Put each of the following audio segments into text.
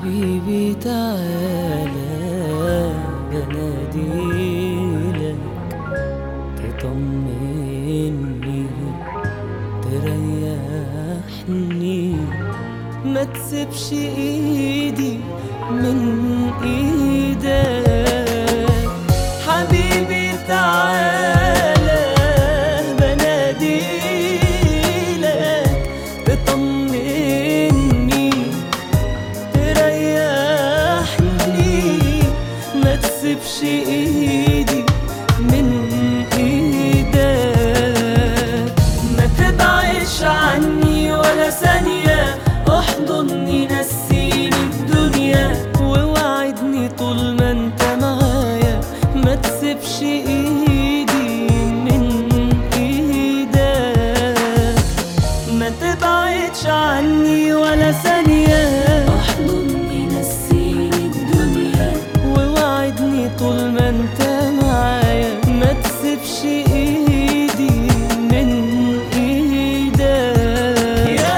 حبيبي تعالى بناديلك تطمني تريحني ما تسيبش ايدي من ايدك حبيبي تعالى بناديلك تطمني تريحني ما تسيبش ايدي من ايدك ما تبعدش عني ولا ثانية احضني نسيني الدنيا ووعدني طول ما انت معايا ما تسيبش ايدي من ايدك ما تبعدش عني ولا ثانية احضني نسيني الدنيا ووعدني طول ما انت معايا ما تسيبش ايدي من ايدك يا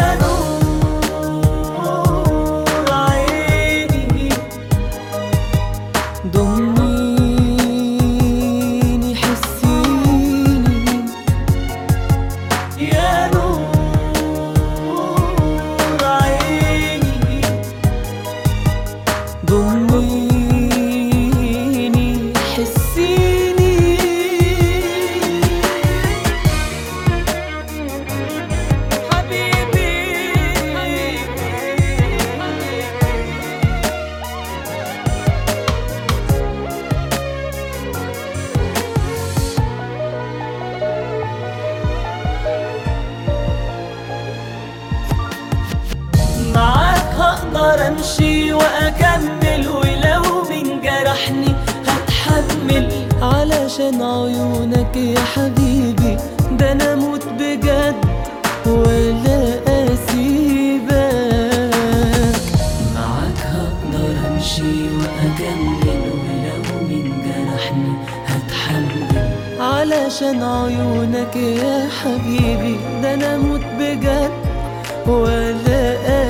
نور عيني ضميني حسيني يا نور عيني ضميني حسيني حبيبي معاك هقدر امشي واكمل ولو من جرحني هتحمل علشان عيونك يا حبيبي ده انا اموت بجد ولا اسيبك معاك هقدر امشي واكمل ولو من جرحني هتحمل علشان عيونك يا حبيبي ده انا اموت بجد ولا